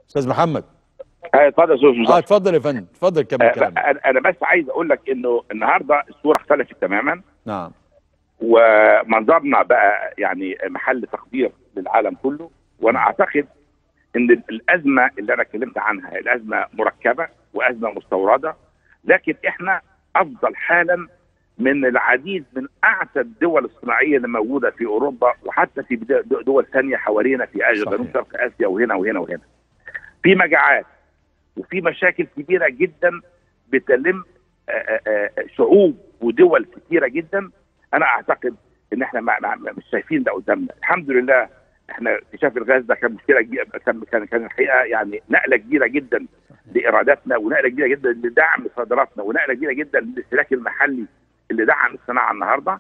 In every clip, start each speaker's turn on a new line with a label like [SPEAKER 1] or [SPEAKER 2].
[SPEAKER 1] استاذ محمد
[SPEAKER 2] آه، اتفضل يا استاذ
[SPEAKER 1] اه
[SPEAKER 2] مصطفى.
[SPEAKER 1] اتفضل يا فندم اتفضل كمل
[SPEAKER 2] آه،
[SPEAKER 1] كلامك
[SPEAKER 2] انا أنا بس عايز اقول لك انه النهارده الصوره اختلفت تماما
[SPEAKER 1] نعم
[SPEAKER 2] ومنظرنا بقى يعني محل تقدير للعالم كله وانا اعتقد ان الازمه اللي انا اتكلمت عنها الازمه مركبه وازمه مستورده لكن احنا افضل حالا من العديد من اعتى الدول الصناعيه اللي موجوده في اوروبا وحتى في بدا- دول ثانيه حوالينا في اسيا
[SPEAKER 1] صحيح.
[SPEAKER 2] جنوب شرق اسيا وهنا وهنا وهنا. في مجاعات وفي مشاكل كبيره جدا بتلم آه، آه، آه، شعوب ودول كثيره جدا انا اعتقد ان احنا ما ما ما- مش شايفين ده قدامنا الحمد لله احنا اكتشاف الغاز ده كان مشكله كبيرة- كان كان كان الحقيقه يعني نقله كبيره جدا لاراداتنا ونقله كبيره جدا لدعم صادراتنا ونقله كبيره جدا للاستهلاك المحلي اللي دعم الصناعه النهارده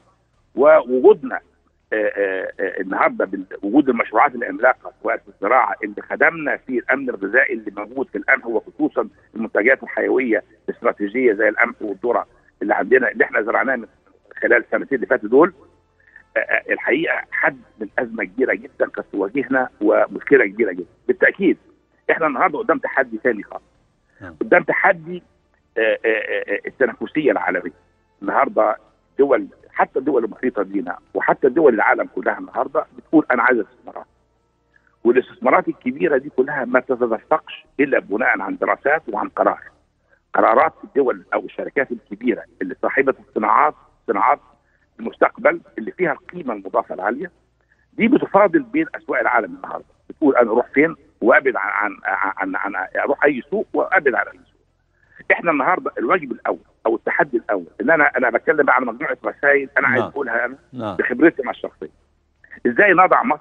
[SPEAKER 2] ووجودنا آه، آه، آه، النهارده بوجود المشروعات العملاقه سواء في الزراعه اللي خدمنا في الامن الغذائي اللي موجود في القمح وخصوصا المنتجات الحيويه الاستراتيجيه زي القمح والذره اللي عندنا اللي احنا زرعناه من خلال السنتين اللي فاتوا دول آه، آه، الحقيقه حد من ازمه كبيره جدا قد تواجهنا ومشكله كبيره جدا بالتاكيد احنا النهارده قدام تحدي ثاني خالص
[SPEAKER 1] نعم.
[SPEAKER 2] قدام تحدي آه، آه، آه، التنافسيه العالميه النهارده دول حتى الدول المحيطه بينا وحتى دول العالم كلها النهارده بتقول انا عايز استثمارات والاستثمارات الكبيره دي كلها ما تتدفقش الا بناء عن دراسات وعن قرار قرارات الدول او الشركات الكبيره اللي صاحبه الصناعات صناعات المستقبل اللي فيها القيمه المضافه العاليه دي بتفاضل بين اسواق العالم النهارده بتقول انا اروح فين وابعد عن عن عن, عن, عن اروح اي سوق وابعد عن اي سوق احنا النهارده الواجب الاول او التحدي الاول ان انا انا بتكلم عن مجموعه رسائل انا عايز
[SPEAKER 1] نعم.
[SPEAKER 2] اقولها انا
[SPEAKER 1] نعم
[SPEAKER 2] بخبرتي مع الشخصيه ازاي نضع مصر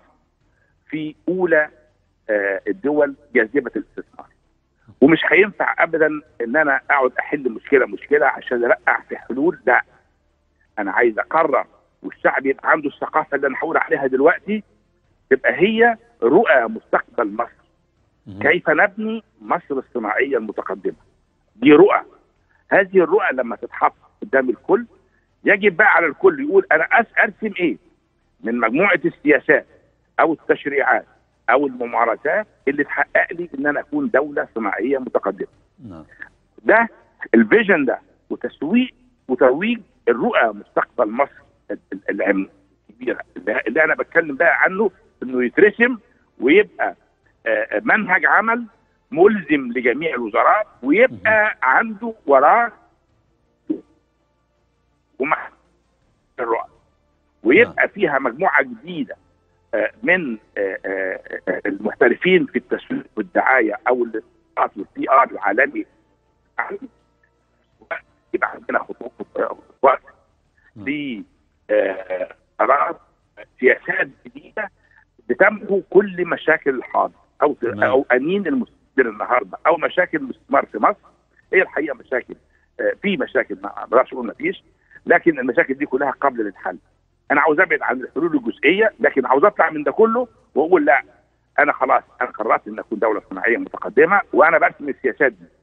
[SPEAKER 2] في اولى آه، الدول جاذبه الاستثمار ومش هينفع ابدا ان انا اقعد احل مشكله مشكله عشان ارقع في حلول لا انا عايز اقرر والشعب يبقى عنده الثقافه اللي انا هقول عليها دلوقتي تبقى هي رؤى مستقبل مصر
[SPEAKER 1] مهم.
[SPEAKER 2] كيف نبني مصر الصناعيه المتقدمه دي رؤى هذه الرؤى لما تتحط قدام الكل يجب بقى على الكل يقول انا أس- ارسم ايه من مجموعه السياسات او التشريعات او الممارسات اللي تحقق لي ان انا اكون دوله صناعيه متقدمه
[SPEAKER 1] نعم
[SPEAKER 2] ده الفيجن ده وتسويق وترويج الرؤى مستقبل مصر ال- ال- العم- الكبيره اللي اللي انا بتكلم بقى عنه انه يترسم ويبقى آه، آه، منهج عمل ملزم لجميع الوزارات ويبقى عنده وراه ومح الرؤى ويبقى فيها مجموعه جديده آه، من آه، آه، آه، المحترفين في التسويق والدعايه او الاتصالات والبي ار العالمي يبقى عندنا خطوط خطوات في آه، قرارات سياسات جديده بتمحو كل مشاكل الحاضر او
[SPEAKER 1] تمام.
[SPEAKER 2] او انين المستثمر النهارده او مشاكل الاستثمار في مصر هي الحقيقه مشاكل آه، في مشاكل ما اقدرش اقول ما فيش لكن المشاكل دي كلها قبل للحل انا عاوز ابعد عن الحلول الجزئيه لكن عاوز اطلع من ده كله واقول لا انا خلاص انا قررت ان اكون دوله صناعيه متقدمه وانا برسم السياسات دي